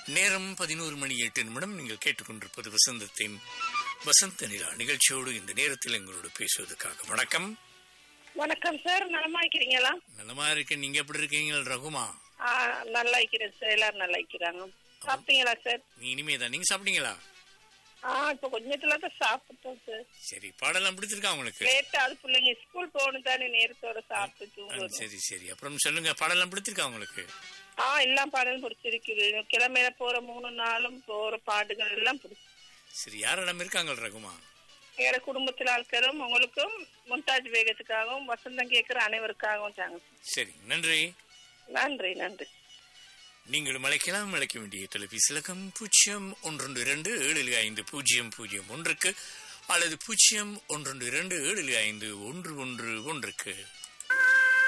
நேரம் பதினோரு மணி எட்டு நிமிடம் நீங்கள் கேட்டுக்கொண்டிருப்பது வசந்தத்தின் வசந்த நிலா நிகழ்ச்சியோடு இந்த நேரத்தில் எங்களோடு பேசுவதற்காக வணக்கம் வணக்கம் சார் நலமா இருக்கிறீங்களா நலமா இருக்கேன் நீங்க எப்படி இருக்கீங்க ரகுமா ஆ, நல்லா இருக்கிறேன் சார் எல்லாரும் நல்லா இருக்கிறாங்க சாப்பிட்டீங்களா சார் நீ இனிமே தான் நீங்க சாப்பிட்டீங்களா ஆ இப்ப கொஞ்சத்துல தான் சாப்பிட்டோம் சார் சரி பாடலாம் பிடிச்சிருக்கா உங்களுக்கு லேட்டா அது பிள்ளைங்க ஸ்கூல் போகணும் தானே நேரத்தோட சாப்பிட்டு ஆ, தூங்குவோம் சரி சரி அப்புறம் சொல்லுங்க பாடலாம் பிடிச்சிருக்கா உங்களுக்கு ஆ எல்லாம் பாடலும் பிடிச்சிருக்குது கிழமையில போற மூணு நாளும் போற பாட்டுகள் எல்லாம் பிடிச்சி சரி யாரிடம் இருக்காங்க ரகுமா எங்க குடும்பத்தில் ஆட்களும் உங்களுக்கும் மும்தாஜ் வேகத்துக்காகவும் வசந்தம் கேட்கிற அனைவருக்காகவும் தாங்க சரி நன்றி நன்றி நன்றி நீங்களும் அழைக்கலாம் அழைக்க வேண்டிய தொலைபேசி இலக்கம் பூஜ்ஜியம் ஒன்று இரண்டு ஏழு ஐந்து பூஜ்ஜியம் பூஜ்ஜியம் ஒன்றுக்கு அல்லது பூஜ்ஜியம் ஒன்று இரண்டு ஏழு ஐந்து ஒன்று ஒன்று ஒன்றுக்கு